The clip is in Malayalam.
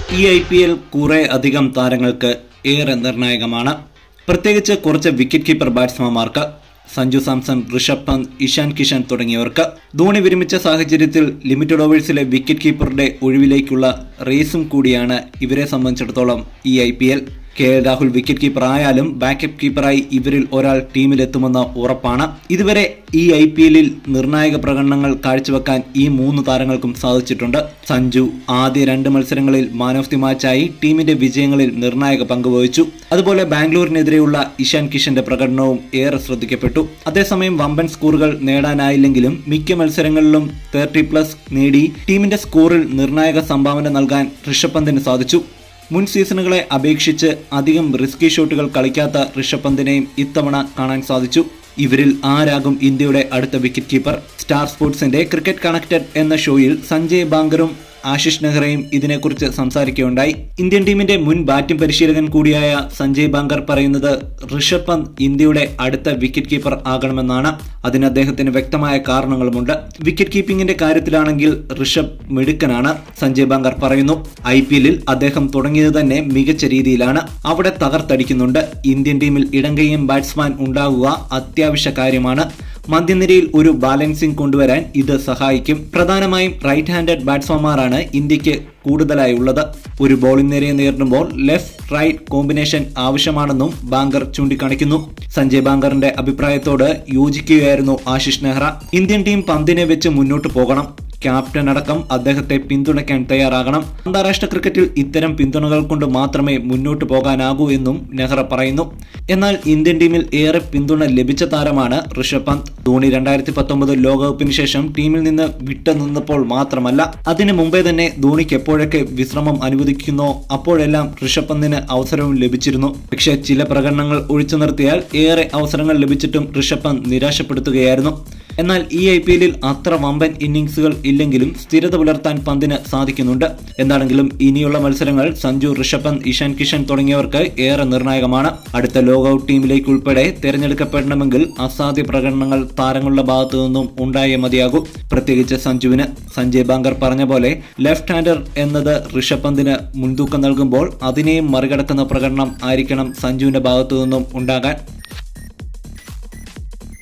ഈ ഐ പി എൽ കുറെ അധികം താരങ്ങൾക്ക് ഏറെ നിർണായകമാണ് പ്രത്യേകിച്ച് കുറച്ച് വിക്കറ്റ് കീപ്പർ ബാറ്റ്സ്മാൻമാർക്ക് സഞ്ജു സാംസൺ ഋഷഭ് പന്ത് ഇഷാൻ കിഷൻ തുടങ്ങിയവർക്ക് ധോണി വിരമിച്ച സാഹചര്യത്തിൽ ലിമിറ്റഡ് ഓവേഴ്സിലെ വിക്കറ്റ് കീപ്പറുടെ ഒഴിവിലേക്കുള്ള റേസും കൂടിയാണ് ഇവരെ സംബന്ധിച്ചിടത്തോളം ഈ I P L K L Rahul wicket keeper ആയാലും ബാക്കപ്പ് കീപ്പറായി ഇവരിൽ ഒരാൾ ടീമിലെത്തുമെന്ന് ഉറപ്പാണ് ഇതുവരെ ഈ ഐ പി എല്ലിൽ നിർണായക പ്രകടനങ്ങൾ കാഴ്ചവെക്കാൻ ഈ മൂന്ന് താരങ്ങൾക്കും സാധിച്ചിട്ടുണ്ട് സഞ്ജു ആദ്യ രണ്ട് മത്സരങ്ങളിൽ മാൻ ഓഫ് ദി മാച്ചായി ടീമിന്റെ വിജയങ്ങളിൽ നിർണായക പങ്ക് വഹിച്ചു അതുപോലെ ബാംഗ്ലൂരിനെതിരെയുള്ള ഇഷാൻ കിഷന്റെ പ്രകടനവും ഏറെ ശ്രദ്ധിക്കപ്പെട്ടു അതേസമയം വമ്പൻ സ്കോറുകൾ നേടാനായില്ലെങ്കിലും മിക്ക മത്സരങ്ങളിലും തേർട്ടി പ്ലസ് നേടി ടീമിന്റെ സ്കോറിൽ നിർണായക സംഭാവന നൽകാൻ ഋഷഭ് പന്തിന് സാധിച്ചു മുൻ സീസണുകളെ അപേക്ഷിച്ച് അധികം റിസ്കി ഷോട്ടുകൾ കളിക്കാത്ത ഋഷഭ് പന്തിനെയും ഇത്തവണ കാണാൻ സാധിച്ചു ഇവരിൽ ആരാകും ഇന്ത്യയുടെ അടുത്ത വിക്കറ്റ് കീപ്പർ സ്റ്റാർ സ്പോർട്സിന്റെ ക്രിക്കറ്റ് കണക്റ്റഡ് എന്ന ഷോയിൽ സഞ്ജയ് ബാങ്കറും ആശിഷ് നെഹ്റയും ഇതിനെക്കുറിച്ച് സംസാരിക്കുകയുണ്ടായി ഇന്ത്യൻ ടീമിന്റെ മുൻ ബാറ്റിംഗ് പരിശീലകൻ കൂടിയായ സഞ്ജയ് ബാങ്കർ പറയുന്നത് ഋഷഭ് പന്ത് ഇന്ത്യയുടെ അടുത്ത വിക്കറ്റ് കീപ്പർ ആകണമെന്നാണ് അതിന് അദ്ദേഹത്തിന് വ്യക്തമായ കാരണങ്ങളുമുണ്ട് വിക്കറ്റ് കീപ്പിംഗിന്റെ കാര്യത്തിലാണെങ്കിൽ ഋഷഭ് മിടുക്കനാണ് സഞ്ജയ് ബാങ്കർ പറയുന്നു ഐ പി എല്ലിൽ അദ്ദേഹം തുടങ്ങിയത് തന്നെ മികച്ച രീതിയിലാണ് അവിടെ തകർത്തടിക്കുന്നുണ്ട് ഇന്ത്യൻ ടീമിൽ ഇടങ്കയും ബാറ്റ്സ്മാൻ ഉണ്ടാകുക അത്യാവശ്യ കാര്യമാണ് മധ്യനിരയിൽ ഒരു ബാലൻസിംഗ് കൊണ്ടുവരാൻ ഇത് സഹായിക്കും പ്രധാനമായും റൈറ്റ് ഹാൻഡഡ് ബാറ്റ്സ്മാൻമാരാണ് ഇന്ത്യക്ക് കൂടുതലായി ഉള്ളത് ഒരു ബോളിംഗ് നിരയെ നേരിടുമ്പോൾ ലെഫ്റ്റ് റൈറ്റ് കോമ്പിനേഷൻ ആവശ്യമാണെന്നും ബാങ്കർ ചൂണ്ടിക്കാണിക്കുന്നു സഞ്ജയ് ബാങ്കറിന്റെ അഭിപ്രായത്തോട് യോജിക്കുകയായിരുന്നു ആശിഷ് നെഹ്റ ഇന്ത്യൻ ടീം പന്തിനെ വെച്ച് മുന്നോട്ട് പോകണം ക്യാപ്റ്റൻ അടക്കം അദ്ദേഹത്തെ പിന്തുണയ്ക്കാൻ തയ്യാറാകണം അന്താരാഷ്ട്ര ക്രിക്കറ്റിൽ ഇത്തരം പിന്തുണകൾ കൊണ്ട് മാത്രമേ മുന്നോട്ട് പോകാനാകൂ എന്നും നെഹ്റ പറയുന്നു എന്നാൽ ഇന്ത്യൻ ടീമിൽ ഏറെ പിന്തുണ ലഭിച്ച താരമാണ് ഋഷഭ് പന്ത് ധോണി രണ്ടായിരത്തി പത്തൊമ്പത് ലോകകപ്പിന് ശേഷം ടീമിൽ നിന്ന് വിട്ടുനിന്നപ്പോൾ മാത്രമല്ല അതിനു മുമ്പേ തന്നെ ധോണിക്ക് എപ്പോഴൊക്കെ വിശ്രമം അനുവദിക്കുന്നോ അപ്പോഴെല്ലാം ഋഷഭ് പന്തിന് അവസരവും ലഭിച്ചിരുന്നു പക്ഷേ ചില പ്രകടനങ്ങൾ ഒഴിച്ചു നിർത്തിയാൽ ഏറെ അവസരങ്ങൾ ലഭിച്ചിട്ടും ഋഷഭ് പന്ത് നിരാശപ്പെടുത്തുകയായിരുന്നു എന്നാൽ ഈ ഐ പി എല്ലിൽ അത്ര വമ്പൻ ഇന്നിംഗ്സുകൾ ഇല്ലെങ്കിലും സ്ഥിരത പുലർത്താൻ പന്തിന് സാധിക്കുന്നുണ്ട് എന്താണെങ്കിലും ഇനിയുള്ള മത്സരങ്ങൾ സഞ്ജു ഋഷഭ് പന്ത് ഇഷാൻ കിഷൻ തുടങ്ങിയവർക്ക് ഏറെ നിർണായകമാണ് അടുത്ത ലോകൌട്ട് ടീമിലേക്ക് ഉൾപ്പെടെ തിരഞ്ഞെടുക്കപ്പെടണമെങ്കിൽ അസാധ്യ പ്രകടനങ്ങൾ താരങ്ങളുടെ ഭാഗത്തു നിന്നും ഉണ്ടായേ മതിയാകൂ പ്രത്യേകിച്ച് സഞ്ജുവിന് സഞ്ജയ് ബാങ്കർ പറഞ്ഞ പോലെ ലെഫ്റ്റ് ഹാൻഡർ എന്നത് ഋഷഭ് പന്തിന് മുൻതൂക്കം നൽകുമ്പോൾ അതിനെയും മറികടക്കുന്ന പ്രകടനം ആയിരിക്കണം സഞ്ജുവിന്റെ ഭാഗത്തു നിന്നും ഉണ്ടാകാൻ